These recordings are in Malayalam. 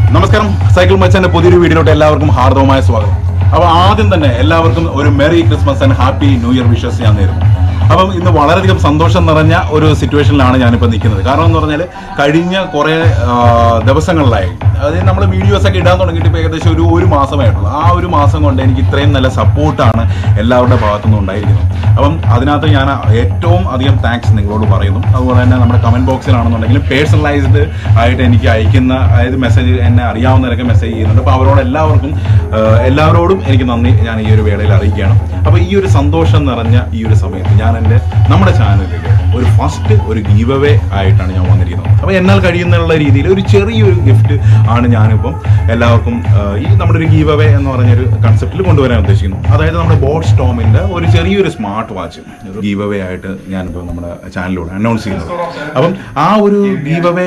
നമസ്കാരം സൈക്കിൾ മച്ചാന്റെ പുതിയൊരു വീഡിയോയിലോട്ട് എല്ലാവർക്കും ഹാർദവമായ സ്വാഗതം അപ്പോൾ ആദ്യം തന്നെ എല്ലാവർക്കും ഒരു merry Christmas and happy new year wishes ഞാൻ നേരുന്നു അപ്പം ഇന്ന് വളരെയധികം സന്തോഷം നിറഞ്ഞ ഒരു സിറ്റുവേഷനിലാണ് ഞാനിപ്പോൾ നിൽക്കുന്നത് കാരണം എന്ന് പറഞ്ഞാൽ കഴിഞ്ഞ കുറേ ആ, ദിവസങ്ങളിലായി അതായത് നമ്മൾ വീഡിയോസ് ഒക്കെ ഇടാൻ തുടങ്ങിയിട്ട് ഇപ്പോൾ ഏകദേശം ഒരു ഒരു മാസമായിട്ടുള്ളൂ ആ ഒരു മാസം കൊണ്ട് എനിക്ക് ഇത്രയും നല്ല സപ്പോർട്ടാണ് എല്ലാവരുടെ ഭാഗത്തുനിന്നും ഉണ്ടായിരിക്കുന്നത് അപ്പം അതിനകത്ത് ഞാൻ ഏറ്റവും അധികം താങ്ക്സ് നിങ്ങളോട് പറയുന്നു അതുപോലെ തന്നെ നമ്മുടെ കമന്റ് ബോക്സിലാണെന്നുണ്ടെങ്കിലും പേഴ്സണലൈസ്ഡ് ആയിട്ട് എനിക്ക് അയക്കുന്ന അതായത് മെസ്സേജ് എന്നെ അറിയാവുന്നവരൊക്കെ മെസ്സേജ് ചെയ്യുന്നുണ്ട് അപ്പോൾ അവരോട് എല്ലാവർക്കും ആ, എല്ലാവരോടും എനിക്ക് നന്ദി ഞാൻ ഈ ഒരു വേളയിൽ അറിയിക്കുകയാണ് അപ്പോൾ ഈ ഒരു സന്തോഷം നിറഞ്ഞ ഈ ഒരു സമയത്ത് ഞാൻ എൻ്റെ നമ്മുടെ ചാനലിൽ ഒരു ഫസ്റ്റ് ഒരു ഗീവ് അവേ ആയിട്ടാണ് ഞാൻ വന്നിരിക്കുന്നത് അപ്പോൾ എന്നാൽ കഴിയുന്നുള്ള രീതിയിൽ ഒരു ചെറിയൊരു ഗിഫ്റ്റ് ആണ് ഞാനിപ്പം എല്ലാവർക്കും ആ, ഈ നമ്മുടെ ഒരു ഗീവ് അവേ എന്ന് പറഞ്ഞൊരു കൺസെപ്റ്റിൽ കൊണ്ടുവരാൻ ഉദ്ദേശിക്കുന്നു അതായത് നമ്മുടെ ബോട്ട് സ്റ്റോമിൻ്റെ ഒരു ചെറിയൊരു സ്മാർട്ട് വാച്ച് ഒരു ഗീവ് അവേ ആയിട്ട് ഞാനിപ്പോൾ നമ്മുടെ ചാനലിലൂടെ അനൗൺസ് ചെയ്യുന്നത് അപ്പം ആ ഒരു ഗീവ് അവേ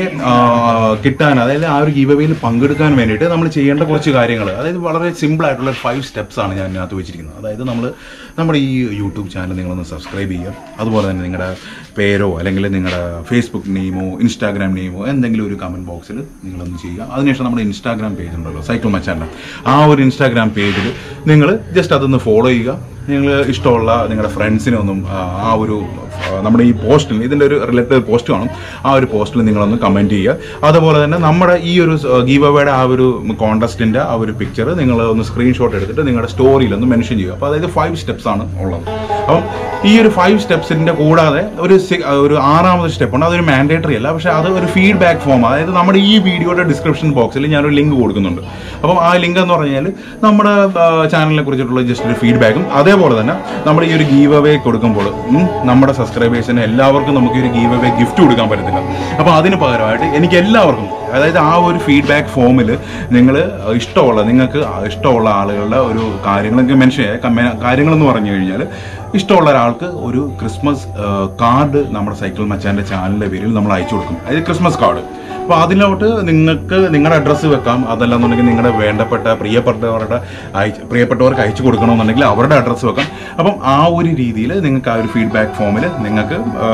കിട്ടാൻ അതായത് ആ ഒരു ഗീവ് അവേയിൽ പങ്കെടുക്കാൻ വേണ്ടിയിട്ട് നമ്മൾ ചെയ്യേണ്ട കുറച്ച് കാര്യങ്ങൾ അതായത് വളരെ സിമ്പിൾ ആയിട്ടുള്ള ഫൈവ് സ്റ്റെപ്സ് ആണ് ഞാൻ ഇതിനകത്ത് വെച്ചിരിക്കുന്നത് അതായത് നമ്മൾ നമ്മുടെ ഈ യൂട്യൂബ് ചാനൽ നിങ്ങളൊന്ന് സബ്സ്ക്രൈബ് ചെയ്യുക അതുപോലെ തന്നെ നിങ്ങളുടെ പേരോ അല്ലെങ്കിൽ നിങ്ങളുടെ ഫേസ്ബുക്ക് നെയിമോ ഇൻസ്റ്റാഗ്രാം നെയിമോ എന്തെങ്കിലും ഒരു കമൻറ്റ് ബോക്സിൽ നിങ്ങളൊന്ന് ചെയ്യുക അതിനുശേഷം നമ്മുടെ ഇൻസ്റ്റാഗ്രാം പേജ് ഉണ്ടല്ലോ സൈക്കിൾ മച്ചാൻ്റെ ആ ഒരു ഇൻസ്റ്റാഗ്രാം പേജിൽ നിങ്ങൾ ജസ്റ്റ് അതൊന്ന് ഫോളോ ചെയ്യുക നിങ്ങൾ ഇഷ്ടമുള്ള നിങ്ങളുടെ ഫ്രണ്ട്സിനെ ഒന്നും ആ, ആ ഒരു ആ, നമ്മുടെ ഈ പോസ്റ്റിൽ ഇതിൻ്റെ ഒരു റിലേറ്റഡ് പോസ്റ്റ് കാണും ആ ഒരു പോസ്റ്റിൽ നിങ്ങളൊന്ന് കമൻറ്റ് ചെയ്യുക അതുപോലെ തന്നെ നമ്മുടെ ഈ ഒരു ഗീവ് അവയുടെ ആ ഒരു കോണ്ടസ്റ്റിൻ്റെ ആ ഒരു പിക്ചർ നിങ്ങൾ ഒന്ന് സ്ക്രീൻഷോട്ട് എടുത്തിട്ട് നിങ്ങളുടെ സ്റ്റോറിയിൽ ഒന്ന് മെൻഷൻ ചെയ്യുക അപ്പോൾ അതായത് ഫൈവ് സ്റ്റെപ്സ് ആണ് ഉള്ളത് അപ്പം ഈ ഒരു ഫൈവ് സ്റ്റെപ്സിൻ്റെ കൂടാതെ ഒരു സി- ഒരു ആറാമത് സ്റ്റെപ്പ് ഉണ്ട് അതൊരു മാൻഡേറ്ററി അല്ല പക്ഷേ അത് ഒരു ഫീഡ്ബാക്ക് ഫോം അതായത് നമ്മുടെ ഈ വീഡിയോയുടെ ഡിസ്ക്രിപ്ഷൻ ബോക്സിൽ ഞാനൊരു ലിങ്ക് കൊടുക്കുന്നുണ്ട് അപ്പം ആ ലിങ്ക് എന്ന് പറഞ്ഞു കഴിഞ്ഞാൽ നമ്മുടെ ചാനലിനെ കുറിച്ചിട്ടുള്ള ജസ്റ്റ് ഒരു ഫീഡ്ബാക്കും അതേപോലെ തന്നെ നമ്മൾ ഈ ഒരു ഗീവ് അവേ കൊടുക്കുമ്പോൾ ഉം, നമ്മുടെ സബ്സ്ക്രൈബേഴ്സിന് എല്ലാവർക്കും നമുക്ക് ഈ ഒരു ഗീവ് അവേ ഗിഫ്റ്റ് കൊടുക്കാൻ പറ്റത്തില്ല അപ്പോൾ അതിന് പകരമായിട്ട് എനിക്ക് എല്ലാവർക്കും അതായത് ആ ഒരു ഫീഡ്ബാക്ക് ഫോമിൽ നിങ്ങൾ ഇഷ്ടമുള്ള നിങ്ങൾക്ക് ഇഷ്ടമുള്ള ആളുകളുടെ ഒരു കാര്യങ്ങളൊക്കെ മെൻഷൻ ചെയ്യുക കാര്യങ്ങളെന്ന് പറഞ്ഞു കഴിഞ്ഞാൽ ഇഷ്ടമുള്ള ഒരാൾക്ക് ഒരു ക്രിസ്മസ് കാർഡ് നമ്മുടെ സൈക്കിൾ മച്ചാൻ്റെ ചാനലിൻ്റെ പേരിൽ നമ്മൾ അയച്ചു കൊടുക്കും അതായത് ക്രിസ്മസ് കാർഡ് അപ്പോൾ അതിലോട്ട് നിങ്ങൾക്ക് നിങ്ങളുടെ അഡ്രസ്സ് വെക്കാം അതല്ലാന്നുണ്ടെങ്കിൽ നിങ്ങളുടെ വേണ്ടപ്പെട്ട പ്രിയപ്പെട്ടവരുടെ അയച്ച് പ്രിയപ്പെട്ടവർക്ക് അയച്ചു കൊടുക്കണമെന്നുണ്ടെങ്കിൽ അവരുടെ അഡ്രസ്സ് വെക്കാം അപ്പം ആ ഒരു രീതിയിൽ നിങ്ങൾക്ക് ആ ഒരു ഫീഡ്ബാക്ക് ഫോമിൽ നിങ്ങൾക്ക് ആ,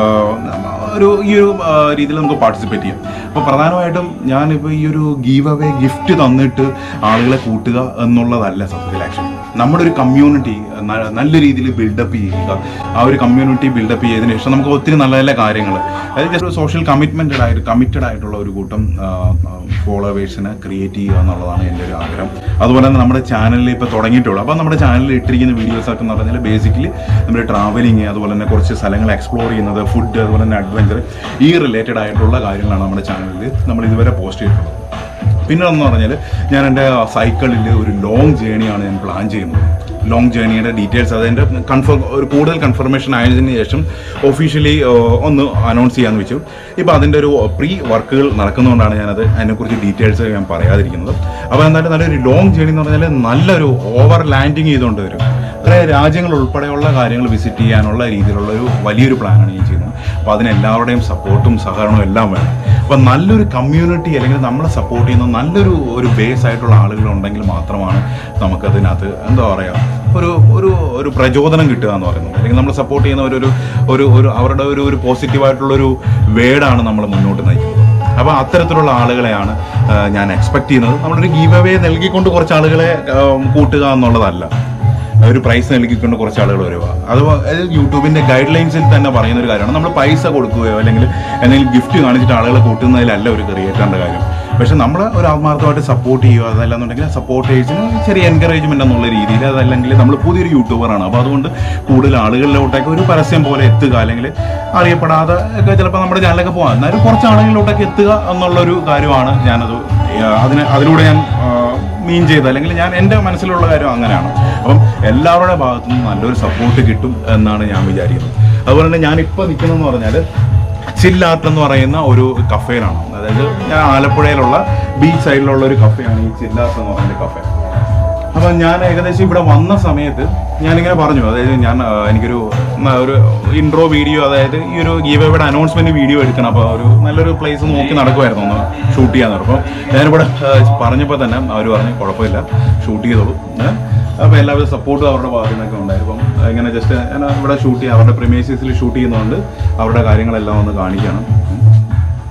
ഒരു ഈ ഒരു ആ, രീതിയിൽ നമുക്ക് പാർട്ടിസിപ്പേറ്റ് ചെയ്യാം അപ്പോൾ പ്രധാനമായിട്ടും ഞാനിപ്പോൾ ഈ ഒരു ഗീവ് അവേ ഗിഫ്റ്റ് തന്നിട്ട് ആളുകളെ കൂട്ടുക എന്നുള്ളതല്ല സത്യത്തിൽ ആക്ച്വലി നമ്മുടെ ഒരു കമ്മ്യൂണിറ്റി നല്ല രീതിയിൽ ബിൽഡപ്പ് ചെയ്യുക ആ ഒരു കമ്മ്യൂണിറ്റി ബിൽഡപ്പ് ചെയ്തതിന് ശേഷം നമുക്ക് ഒത്തിരി നല്ല നല്ല കാര്യങ്ങൾ അതായത് ജസ്റ്റ് സോഷ്യൽ കമ്മിറ്റ്മെൻറ്റഡ് ആയിട്ട് കമ്മിറ്റഡ് ആയിട്ടുള്ള ഒരു കൂട്ടം ഫോളോവേഴ്സിനെ ക്രിയേറ്റ് ചെയ്യുക എന്നുള്ളതാണ് എൻ്റെ ഒരു ആഗ്രഹം അതുപോലെ തന്നെ നമ്മുടെ ചാനലിൽ ഇപ്പോൾ തുടങ്ങിയിട്ടുള്ളൂ അപ്പോൾ നമ്മുടെ ചാനലിൽ ഇട്ടിരിക്കുന്ന വീഡിയോസ് ഒക്കെ എന്ന് പറഞ്ഞാൽ ബേസിക്കലി നമ്മുടെ ട്രാവലിങ് അതുപോലെ തന്നെ കുറച്ച് സ്ഥലങ്ങൾ എക്സ്പ്ലോർ ചെയ്യുന്നത് ഫുഡ് അതുപോലെ തന്നെ അഡ്വഞ്ചർ ഈ റിലേറ്റഡ് ആയിട്ടുള്ള കാര്യങ്ങളാണ് നമ്മുടെ ചാനലിൽ നമ്മൾ ഇതുവരെ പോസ്റ്റ് ചെയ്തിട്ടുള്ളത് പിന്നെ എന്ന് പറഞ്ഞാൽ ഞാൻ എൻ്റെ സൈക്കിളിൽ ഒരു ലോങ് ജേണിയാണ് ഞാൻ പ്ലാൻ ചെയ്യുന്നത് ലോങ് ജേണിയുടെ ഡീറ്റെയിൽസ് അതിൻ്റെ കൺഫേം ഒരു കൂടുതൽ കൺഫർമേഷൻ ആയതിനു ശേഷം ഒഫീഷ്യലി ഒന്ന് അനൗൺസ് ചെയ്യാമെന്ന് വെച്ചു ഇപ്പോൾ അതിൻ്റെ ഒരു പ്രീ വർക്കുകൾ നടക്കുന്നതുകൊണ്ടാണ് ഞാനത് അതിനെക്കുറിച്ച് ഡീറ്റെയിൽസ് ഞാൻ പറയാതിരിക്കുന്നത് അപ്പോൾ എന്തായാലും നല്ലൊരു ലോങ് ജേണി എന്ന് പറഞ്ഞാൽ നല്ലൊരു ഓവർ ലാൻഡിങ് ചെയ്തുകൊണ്ട് വരും അതായത് രാജ്യങ്ങൾ ഉൾപ്പെടെയുള്ള കാര്യങ്ങൾ വിസിറ്റ് ചെയ്യാനുള്ള രീതിയിലുള്ള ഒരു വലിയൊരു പ്ലാനാണ് ഞാൻ ചെയ്യുന്നത് അപ്പോൾ അതിന് എല്ലാവരുടെയും സപ്പോർട്ടും സഹകരണവും എല്ലാം വേണം അപ്പോൾ നല്ലൊരു കമ്മ്യൂണിറ്റി അല്ലെങ്കിൽ നമ്മളെ സപ്പോർട്ട് ചെയ്യുന്ന നല്ലൊരു ഒരു ബേസ് ആയിട്ടുള്ള ആളുകൾ ഉണ്ടെങ്കിൽ മാത്രമാണ് നമുക്കതിനകത്ത് എന്താ പറയുക ഒരു ഒരു ഒരു പ്രചോദനം കിട്ടുക എന്ന് പറയുന്നത് അല്ലെങ്കിൽ നമ്മൾ സപ്പോർട്ട് ചെയ്യുന്ന ഒരു ഒരു ഒരു ഒരു അവരുടെ ഒരു ഒരു പോസിറ്റീവായിട്ടുള്ളൊരു വേർഡാണ് നമ്മൾ മുന്നോട്ട് നയിക്കുന്നത് അപ്പോൾ അത്തരത്തിലുള്ള ആളുകളെയാണ് ആ, ഞാൻ എക്സ്പെക്ട് ചെയ്യുന്നത് നമ്മളൊരു ഗീവ് അവേ നൽകിക്കൊണ്ട് കുറച്ച് ആളുകളെ ആ, കൂട്ടുക എന്നുള്ളതല്ല ഒരു പ്രൈസ് നൽകിക്കൊണ്ട് കുറച്ച് ആളുകൾ വരിക അത് അത് യൂട്യൂബിന്റെ ഗൈഡ് ലൈൻസിൽ തന്നെ പറയുന്ന ഒരു കാര്യമാണ് നമ്മൾ പൈസ കൊടുക്കുകയോ അല്ലെങ്കിൽ എന്തെങ്കിലും ഗിഫ്റ്റ് കാണിച്ചിട്ട് ആളുകളെ കൂട്ടുന്നതിലല്ല ഒരു ക്രിയേറ്ററിന്റെ കാര്യം പക്ഷെ നമ്മൾ ഒരു ആത്മാർത്ഥമായിട്ട് സപ്പോർട്ട് ചെയ്യുക അതല്ലാന്നുണ്ടെങ്കിൽ സപ്പോർട്ടേഴ്സിന് ചെറിയ എൻകറേജ്മെന്റ് എന്നുള്ള രീതിയിൽ അതല്ലെങ്കിൽ നമ്മൾ പുതിയൊരു യൂട്യൂബറാണ് അപ്പോൾ അതുകൊണ്ട് കൂടുതൽ ആളുകളിലോട്ടൊക്കെ ഒരു പരസ്യം പോലെ എത്തുക അല്ലെങ്കിൽ അറിയപ്പെടാതെ ഒക്കെ ചിലപ്പോൾ നമ്മുടെ ചാനലൊക്കെ പോകാം എന്നാലും കുറച്ച് ആളുകളിലോട്ടൊക്കെ എത്തുക എന്നുള്ളൊരു കാര്യമാണ് ഞാനത് ആ, അതിന് അതിലൂടെ ഞാൻ ആ, മീൻ ചെയ്ത് അല്ലെങ്കിൽ ഞാൻ എൻ്റെ മനസ്സിലുള്ള കാര്യം അങ്ങനെയാണ് അപ്പം എല്ലാവരുടെ ഭാഗത്തു നിന്നും നല്ലൊരു സപ്പോർട്ട് കിട്ടും എന്നാണ് ഞാൻ വിചാരിക്കുന്നത് അതുപോലെ തന്നെ ഞാനിപ്പോൾ നിൽക്കുന്നതെന്ന് പറഞ്ഞാൽ ചില്ലാത്ത് എന്ന് പറയുന്ന ഒരു കഫേയിലാണ് അതായത് ഞാൻ ആലപ്പുഴയിലുള്ള ബീച്ച് സൈഡിലുള്ള ഒരു കഫേയാണ് ഈ ചില്ലാത്ത് എന്ന് പറയുന്ന കഫേ അപ്പം ഞാൻ ഏകദേശം ഇവിടെ വന്ന സമയത്ത് ഞാനിങ്ങനെ പറഞ്ഞു അതായത് ഞാൻ ആ, എനിക്കൊരു ന- ഒരു ഇൻട്രോ വീഡിയോ അതായത് ഈ ഒരു ഗീവയുടെ അനൗൺസ്മെന്റ് വീഡിയോ എടുക്കണം അപ്പോൾ ഒരു നല്ലൊരു പ്ലേസ് നോക്കി നടക്കുമായിരുന്നു ഒന്ന് ഷൂട്ട് ചെയ്യാൻ അപ്പോൾ ഞാനിവിടെ ആ, പറഞ്ഞപ്പോൾ തന്നെ അവർ പറഞ്ഞു കുഴപ്പമില്ല ഷൂട്ട് ചെയ്തോളൂ ഏ? അപ്പോൾ എല്ലാവിധ സപ്പോർട്ടും അവരുടെ ഭാഗത്തു നിന്നൊക്കെ ഉണ്ടായി അപ്പം ഇങ്ങനെ ജസ്റ്റ് ഞാൻ ഇവിടെ ഷൂട്ട് ചെയ്യാം അവരുടെ പ്രിമേസീസിൽ ഷൂട്ട് ചെയ്യുന്നതുകൊണ്ട് അവരുടെ കാര്യങ്ങളെല്ലാം ഒന്ന് കാണിക്കണം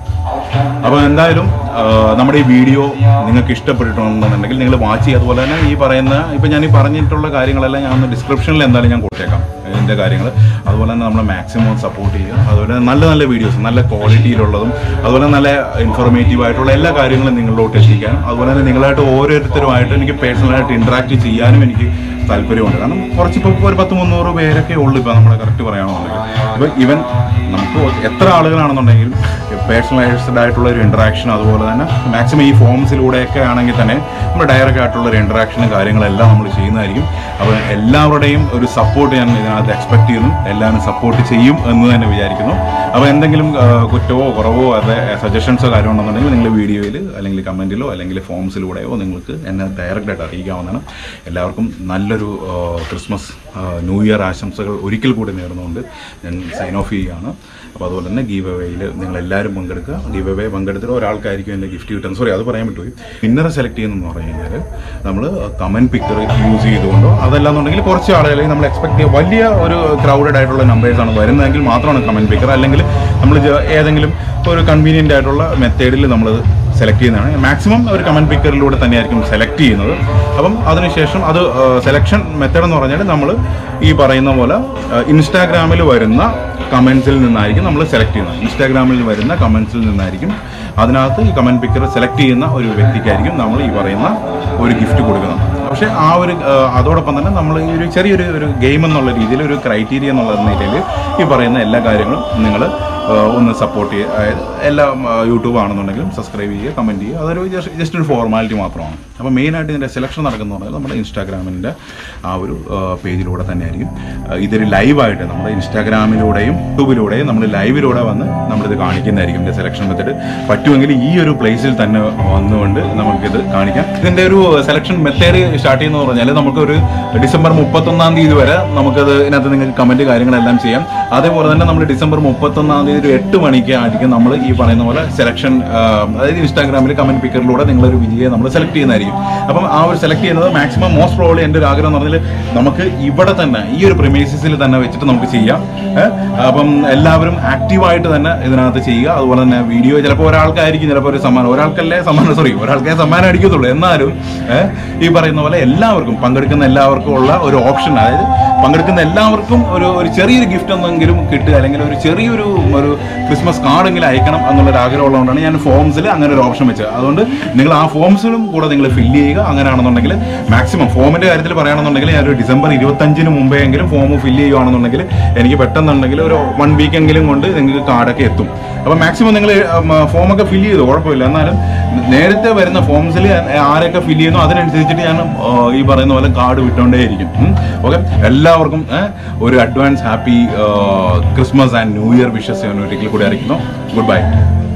അപ്പോൾ എന്തായാലും ആ, നമ്മുടെ ഈ വീഡിയോ നിങ്ങൾക്ക് ഇഷ്ടപ്പെട്ടിട്ടുണ്ടെന്നുണ്ടെങ്കിൽ നിങ്ങൾ വാച്ച് ചെയ്യുക അതുപോലെ തന്നെ ഈ പറയുന്ന ഇപ്പം ഞാൻ ഈ പറഞ്ഞിട്ടുള്ള കാര്യങ്ങളെല്ലാം ഞാൻ ഒന്ന് ഡിസ്ക്രിപ്ഷനിൽ എന്തായാലും ഞാൻ കൊടുത്തേക്കാം ഇതിൻ്റെ കാര്യങ്ങൾ അതുപോലെ തന്നെ നമ്മൾ മാക്സിമം സപ്പോർട്ട് ചെയ്യുക അതുപോലെ നല്ല നല്ല വീഡിയോസ് നല്ല ക്വാളിറ്റിയിലുള്ളതും അതുപോലെ നല്ല ഇൻഫോർമേറ്റീവ് ആയിട്ടുള്ള എല്ലാ കാര്യങ്ങളും നിങ്ങളിലോട്ട് എത്തിക്കാനും അതുപോലെ തന്നെ നിങ്ങളായിട്ട് ഓരോരുത്തരുമായിട്ട് എനിക്ക് പേഴ്സണലായിട്ട് ഇൻട്രാക്ട് ചെയ്യാനും എനിക്ക് താല്പര്യമുണ്ട് കാരണം കുറച്ചിപ്പോൾ ഒരു പത്ത് മുന്നൂറ് പേരൊക്കെ ഉള്ളൂ ഇപ്പോൾ നമ്മൾ കറക്റ്റ് പറയുകയാണെന്നുണ്ടെങ്കിൽ ഇപ്പോൾ ഇവൻ നമുക്ക് എത്ര ആളുകളാണെന്നുണ്ടെങ്കിലും പേഴ്സണലൈസ്ഡ് ആയിട്ടുള്ള ഒരു ഇൻട്രാക്ഷൻ അതുപോലെ തന്നെ മാക്സിമം ഈ ഫോംസിലൂടെയൊക്കെ ആണെങ്കിൽ തന്നെ നമ്മൾ ഡയറക്റ്റ് ആയിട്ടുള്ള ഒരു ഇൻട്രാക്ഷനും കാര്യങ്ങളെല്ലാം നമ്മൾ ചെയ്യുന്നതായിരിക്കും അപ്പോൾ എല്ലാവരുടെയും ഒരു സപ്പോർട്ട് ഞാൻ ഇതിനകത്ത് എക്സ്പെക്ട് ചെയ്യുന്നു എല്ലാവരും സപ്പോർട്ട് ചെയ്യും എന്ന് തന്നെ വിചാരിക്കുന്നു അപ്പോൾ എന്തെങ്കിലും ആ, കുറ്റമോ കുറവോ അത് സജഷൻസോ കാര്യമുണ്ടെന്നുണ്ടെങ്കിൽ നിങ്ങൾ വീഡിയോയിൽ അല്ലെങ്കിൽ കമൻറ്റിലോ അല്ലെങ്കിൽ ഫോംസിലൂടെയോ നിങ്ങൾക്ക് എന്നെ ഡയറക്റ്റായിട്ട് അറിയിക്കാവുന്നതാണ് എല്ലാവർക്കും നല്ലൊരു ആ, ക്രിസ്മസ് ആ, ന്യൂ ഇയർ ആശംസകൾ ഒരിക്കൽ കൂടി നേർന്നുകൊണ്ട് ഞാൻ സൈൻ ഓഫ് ചെയ്യുകയാണ് അപ്പോൾ അതുപോലെ തന്നെ ഗീവ് അവേയിൽ നിങ്ങൾ എല്ലാവരും പങ്കെടുക്കുക ഗീവ് അവേ പങ്കെടുത്തിട്ട് ഒരാൾക്കായിരിക്കും എൻ്റെ ഗിഫ്റ്റ് കിട്ടുന്നത് സോറി അത് പറയാൻ പറ്റുപോയി വിന്നറെ സെലക്ട് ചെയ്യുന്നതെന്ന് പറഞ്ഞു കഴിഞ്ഞാൽ നമ്മൾ കമൻറ്റ് പിക്ചർ യൂസ് ചെയ്തുകൊണ്ടോ അതല്ലാന്നുണ്ടെങ്കിൽ കുറച്ച് ആളുകളെ നമ്മൾ എക്സ്പെക്ട് ചെയ്യുക വലിയ ഒരു ക്രൗഡഡ് ആയിട്ടുള്ള നമ്പേഴ്സാണ് വരുന്നതെങ്കിൽ മാത്രമാണ് കമൻറ്റ് പിക്കർ അല്ലെങ്കിൽ നമ്മൾ ജ- ഏതെങ്കിലും ഒരു കൺവീനിയൻ്റ് ആയിട്ടുള്ള മെത്തേഡിൽ നമ്മൾ സെലക്ട് ചെയ്യുന്നതാണ് മാക്സിമം ഒരു കമൻറ്റ് പിക്കറിലൂടെ തന്നെയായിരിക്കും സെലക്ട് ചെയ്യുന്നത് അപ്പം അതിനുശേഷം അത് സെലക്ഷൻ മെത്തേഡ് എന്ന് പറഞ്ഞാൽ നമ്മൾ ഈ പറയുന്ന പോലെ ഇൻസ്റ്റാഗ്രാമിൽ വരുന്ന കമൻസിൽ നിന്നായിരിക്കും നമ്മൾ സെലക്ട് ചെയ്യുന്നത് ഇൻസ്റ്റാഗ്രാമിൽ വരുന്ന കമൻസിൽ നിന്നായിരിക്കും അതിനകത്ത് ഈ കമൻറ്റ് പിക്കർ സെലക്ട് ചെയ്യുന്ന ഒരു വ്യക്തിക്കായിരിക്കും നമ്മൾ ഈ പറയുന്ന ഒരു ഗിഫ്റ്റ് കൊടുക്കുന്നത് പക്ഷേ ആ ഒരു ആ, അതോടൊപ്പം തന്നെ നമ്മൾ ഈ ഒരു ചെറിയൊരു ഒരു ഗെയിം എന്നുള്ള രീതിയിൽ ഒരു ക്രൈറ്റീരിയ എന്നുള്ള നിലയിൽ ഈ പറയുന്ന എല്ലാ കാര്യങ്ങളും നിങ്ങൾ ഒന്ന് സപ്പോർട്ട് ചെയ്യുക അതായത് എല്ലാം യൂട്യൂബ് ആണെന്നുണ്ടെങ്കിലും സബ്സ്ക്രൈബ് ചെയ്യുക കമൻറ്റ് ചെയ്യുക അതൊരു ജസ്റ്റ് ജസ്റ്റ് ഒരു ഫോർമാലിറ്റി മാത്രമാണ് അപ്പോൾ മെയിനായിട്ട് ഇതിൻ്റെ സെലക്ഷൻ നടക്കുന്ന പറഞ്ഞാൽ നമ്മുടെ ഇൻസ്റ്റാഗ്രാമിൻ്റെ ആ ഒരു പേജിലൂടെ തന്നെയായിരിക്കും ആ, ഇതൊരു ലൈവായിട്ട് നമ്മുടെ ഇൻസ്റ്റാഗ്രാമിലൂടെയും യൂട്യൂബിലൂടെയും നമ്മൾ ലൈവിലൂടെ വന്ന് നമ്മളിത് കാണിക്കുന്നതായിരിക്കും ഇതിൻ്റെ സെലക്ഷൻ മെത്തേഡ് പറ്റുമെങ്കിൽ ഈ ഒരു പ്ലേസിൽ തന്നെ വന്നുകൊണ്ട് നമുക്കിത് കാണിക്കാം ഇതിൻ്റെ ഒരു സെലക്ഷൻ മെത്തേഡ് സ്റ്റാർട്ട് ചെയ്യുന്നത് പറഞ്ഞാൽ നമുക്കൊരു ഡിസംബർ മുപ്പത്തൊന്നാം തീയതി വരെ നമുക്കത് ഇതിനകത്ത് നിങ്ങൾക്ക് കമൻറ്റ് കാര്യങ്ങളെല്ലാം ചെയ്യാം അതേപോലെ തന്നെ നമ്മൾ ഡിസംബർ മുപ്പത്തൊന്നാം തീയതി ഒരു എട്ട് മണിക്ക് ആയിരിക്കും നമ്മൾ ഈ പറയുന്ന പോലെ സെലക്ഷൻ അതായത് ഇൻസ്റ്റാഗ്രാമിൽ കമൻറ്റ് പിക്കറിലൂടെ നിങ്ങളൊരു വിജയെ നമ്മൾ സെലക്ട് ചെയ്യുന്നതായിരിക്കും അപ്പം ആ ഒരു സെലക്ട് ചെയ്യുന്നത് മാക്സിമം മോസ്റ്റ് പ്രോബ്ലി എൻ്റെ ഒരു ആഗ്രഹം എന്ന് പറഞ്ഞാൽ നമുക്ക് ഇവിടെ തന്നെ ഈ ഒരു പ്രിമേസിസിൽ തന്നെ വെച്ചിട്ട് നമുക്ക് ചെയ്യാം ഏ? അപ്പം എല്ലാവരും ആക്റ്റീവായിട്ട് തന്നെ ഇതിനകത്ത് ചെയ്യുക അതുപോലെ തന്നെ വീഡിയോ ചിലപ്പോൾ ഒരാൾക്കായിരിക്കും ചിലപ്പോൾ ഒരു സമ്മാനം ഒരാൾക്കല്ലേ സമ്മാനം സോറി ഒരാൾക്കേ സമ്മാനം അടിക്കത്തുള്ളൂ എന്നാലും ഏ, ഈ പറയുന്ന പോലെ എല്ലാവർക്കും പങ്കെടുക്കുന്ന എല്ലാവർക്കും ഉള്ള ഒരു ഓപ്ഷൻ അതായത് പങ്കെടുക്കുന്ന എല്ലാവർക്കും ഒരു ഒരു ചെറിയൊരു ഗിഫ്റ്റ് എന്തെങ്കിലും കിട്ടുക അല്ലെങ്കിൽ ഒരു ചെറിയൊരു ഒരു ക്രിസ്മസ് കാർഡെങ്കിലും അയക്കണം എന്നുള്ളൊരു ആഗ്രഹമുള്ളതുകൊണ്ടാണ് ഞാൻ ഫോംസിൽ അങ്ങനെ ഒരു ഓപ്ഷൻ വെച്ചത് അതുകൊണ്ട് നിങ്ങൾ ആ ഫോംസിലും കൂടെ നിങ്ങൾ ഫില്ല് ചെയ്യുക അങ്ങനെയാണെന്നുണ്ടെങ്കിൽ മാക്സിമം ഫോമിന്റെ കാര്യത്തിൽ പറയുകയാണെന്നുണ്ടെങ്കിൽ ഞാൻ ഒരു ഡിസംബർ ഇരുപത്തഞ്ചിന് മുമ്പേ എങ്കിലും ഫോം ഫില്ല് ചെയ്യുകയാണെന്നുണ്ടെങ്കിൽ എനിക്ക് പെട്ടെന്നുണ്ടെങ്കിൽ ഒരു വൺ വീക്ക് എങ്കിലും കൊണ്ട് നിങ്ങൾക്ക് കാർഡൊക്കെ എത്തും അപ്പോൾ മാക്സിമം നിങ്ങൾ ഫോമൊക്കെ ഫില്ല് ചെയ്തു കുഴപ്പമില്ല എന്നാലും നേരത്തെ വരുന്ന ഫോംസിൽ ആരൊക്കെ ഫില്ല് ചെയ്യുന്നു അതിനനുസരിച്ചിട്ട് ഞാൻ ആ, ഈ പറയുന്ന പോലെ കാർഡ് വിട്ടുകൊണ്ടേയിരിക്കും ഓക്കെ എല്ലാവർക്കും ഏ, ഒരു advance happy Christmas and new year wishes ഞാൻ ഒരിക്കൽ കൂടി അറിയിക്കുന്നു good bye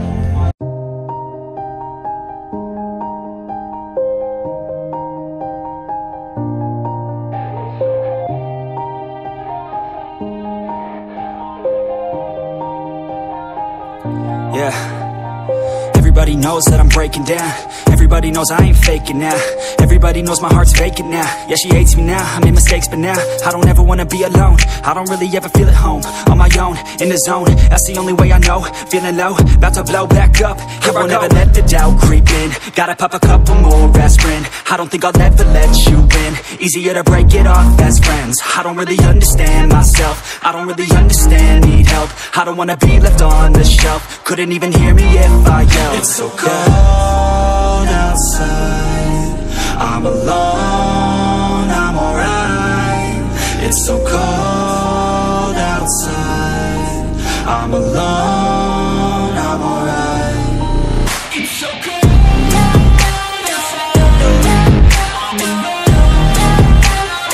Yeah. Everybody knows that I'm breaking down. Everybody knows I ain't faking now. Everybody knows my heart's vacant now. Yeah, she hates me now. I made mistakes, but now I don't ever wanna be alone. I don't really ever feel at home. On my own, in the zone. That's the only way I know. Feeling low, about to blow back up. Here I won't ever let the doubt creep in. Gotta pop a couple more aspirin. I don't think I'll ever let you in. Easier to break it off best friends. I don't really understand myself. I don't really understand, need help. I don't wanna be left on the shelf. Couldn't even hear me if I yelled. It's so cold outside. I'm alone, I'm alright. It's so cold outside. I'm alone, I'm alright. It's so cold outside. I'm alone.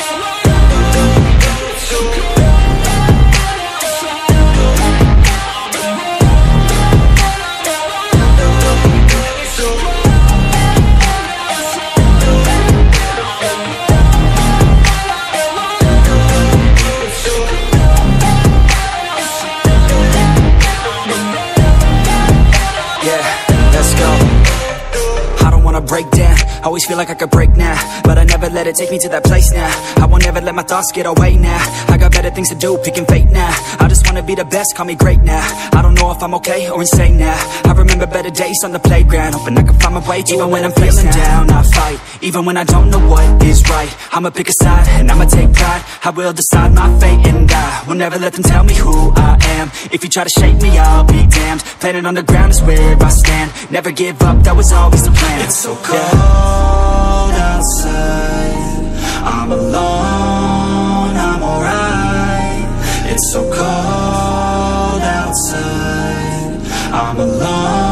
It's so cold outside. break down Always feel like I could break now But I never let it take me to that place now I won't ever let my thoughts get away now I got better things to do, picking fate now I just wanna be the best, call me great now I don't know if I'm okay or insane now I remember better days on the playground Hoping I can find my way Even when I'm feeling down, I fight Even when I don't know what is right I'ma pick a side and I'ma take pride I will decide my fate and I will never let them tell me who I am If you try to shake me, I'll be damned Planet on the ground is where I stand Never give up, that was always the plan It's so cold outside I'm alone, I'm alright It's so cold outside I'm alone